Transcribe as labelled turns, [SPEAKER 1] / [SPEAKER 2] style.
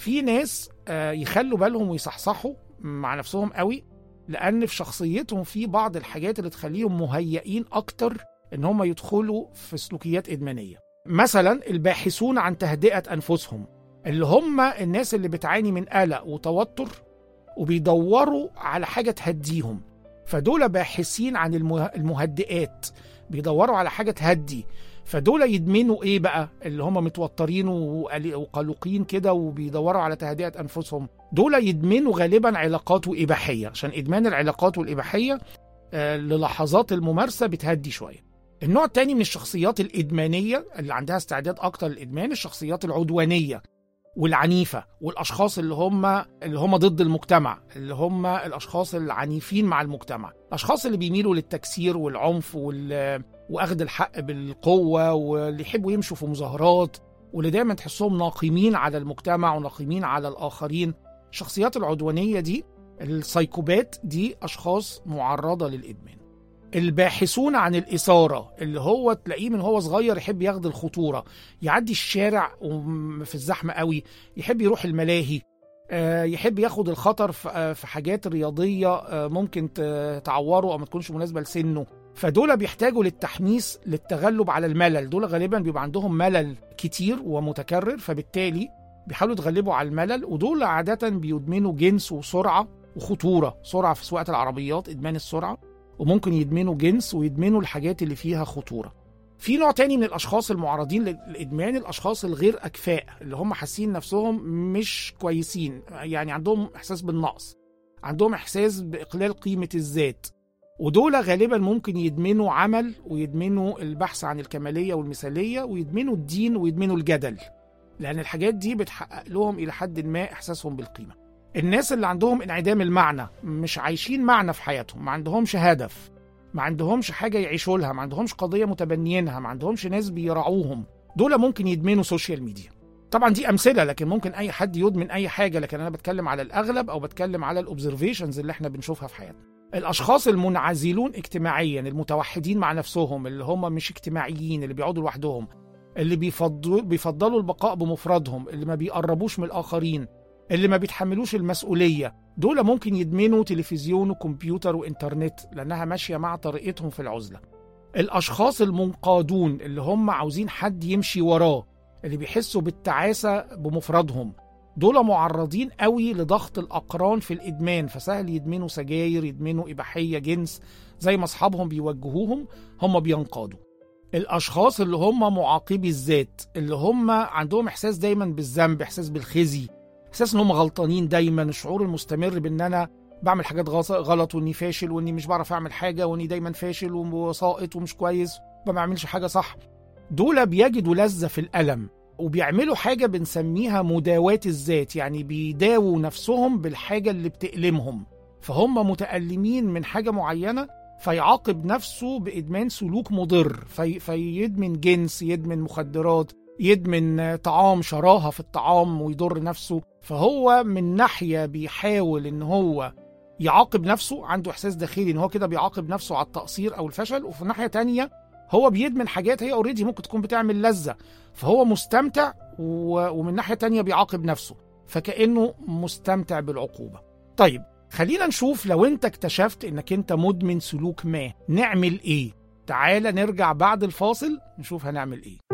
[SPEAKER 1] في ناس آه، يخلوا بالهم ويصحصحوا مع نفسهم قوي لان في شخصيتهم في بعض الحاجات اللي تخليهم مهيئين اكتر ان هم يدخلوا في سلوكيات ادمانيه مثلا الباحثون عن تهدئه انفسهم اللي هم الناس اللي بتعاني من قلق وتوتر وبيدوروا على حاجه تهديهم فدول باحثين عن المه- المهدئات بيدوروا على حاجه تهدي فدول يدمنوا ايه بقى اللي هم متوترين وقل- وقلقين كده وبيدوروا على تهدئه انفسهم دول يدمنوا غالبا علاقات واباحيه عشان ادمان العلاقات والاباحيه آه، للحظات الممارسه بتهدي شويه النوع التاني من الشخصيات الادمانيه اللي عندها استعداد اكتر للادمان الشخصيات العدوانيه والعنيفه والاشخاص اللي هم اللي هم ضد المجتمع اللي هم الاشخاص العنيفين مع المجتمع الاشخاص اللي بيميلوا للتكسير والعنف وال... واخذ الحق بالقوه واللي يحبوا يمشوا في مظاهرات واللي دايما تحسهم ناقمين على المجتمع وناقمين على الاخرين الشخصيات العدوانيه دي السايكوبات دي اشخاص معرضه للادمان الباحثون عن الإثارة اللي هو تلاقيه من هو صغير يحب ياخد الخطورة يعدي الشارع وم- في الزحمة قوي يحب يروح الملاهي آه، يحب ياخد الخطر في آه، في حاجات رياضية آه، ممكن ت- تعوره أو ما تكونش مناسبة لسنه فدول بيحتاجوا للتحميس للتغلب على الملل دول غالبا بيبقى عندهم ملل كتير ومتكرر فبالتالي بيحاولوا يتغلبوا على الملل ودول عادة بيدمنوا جنس وسرعة وخطورة سرعة في سواقة العربيات إدمان السرعة وممكن يدمنوا جنس ويدمنوا الحاجات اللي فيها خطورة في نوع تاني من الأشخاص المعرضين للإدمان الأشخاص الغير أكفاء اللي هم حاسين نفسهم مش كويسين يعني عندهم إحساس بالنقص عندهم إحساس بإقلال قيمة الذات ودول غالبا ممكن يدمنوا عمل ويدمنوا البحث عن الكمالية والمثالية ويدمنوا الدين ويدمنوا الجدل لأن الحاجات دي بتحقق لهم إلى حد ما إحساسهم بالقيمة الناس اللي عندهم انعدام المعنى مش عايشين معنى في حياتهم ما عندهمش هدف ما عندهمش حاجة يعيشوا لها ما عندهمش قضية متبنيينها ما عندهمش ناس بيراعوهم دول ممكن يدمنوا سوشيال ميديا طبعا دي امثله لكن ممكن اي حد يدمن اي حاجه لكن انا بتكلم على الاغلب او بتكلم على الاوبزرفيشنز اللي احنا بنشوفها في حياتنا الاشخاص المنعزلون اجتماعيا المتوحدين مع نفسهم اللي هم مش اجتماعيين اللي بيقعدوا لوحدهم اللي بيفضلوا بيفضلوا البقاء بمفردهم اللي ما بيقربوش من الاخرين اللي ما بيتحملوش المسؤوليه دول ممكن يدمنوا تلفزيون وكمبيوتر وانترنت لانها ماشيه مع طريقتهم في العزله الاشخاص المنقادون اللي هم عاوزين حد يمشي وراه اللي بيحسوا بالتعاسه بمفردهم دول معرضين قوي لضغط الاقران في الادمان فسهل يدمنوا سجاير يدمنوا اباحيه جنس زي ما اصحابهم بيوجهوهم هم بينقادوا الاشخاص اللي هم معاقبي الذات اللي هم عندهم احساس دايما بالذنب احساس بالخزي احساس ان هم غلطانين دايما الشعور المستمر بان انا بعمل حاجات غص- غلط واني فاشل واني مش بعرف اعمل حاجه واني دايما فاشل وساقط ومش كويس وما بعملش حاجه صح دول بيجدوا لذه في الالم وبيعملوا حاجه بنسميها مداواه الذات يعني بيداووا نفسهم بالحاجه اللي بتألمهم فهم متألمين من حاجه معينه فيعاقب نفسه بادمان سلوك مضر في فيدمن جنس يدمن مخدرات يدمن طعام شراهه في الطعام ويضر نفسه فهو من ناحيه بيحاول ان هو يعاقب نفسه عنده احساس داخلي ان هو كده بيعاقب نفسه على التقصير او الفشل وفي ناحيه تانية هو بيدمن حاجات هي اوريدي ممكن تكون بتعمل لذه فهو مستمتع و... ومن ناحيه تانية بيعاقب نفسه فكانه مستمتع بالعقوبه طيب خلينا نشوف لو انت اكتشفت انك انت مدمن سلوك ما نعمل ايه تعالى نرجع بعد الفاصل نشوف هنعمل ايه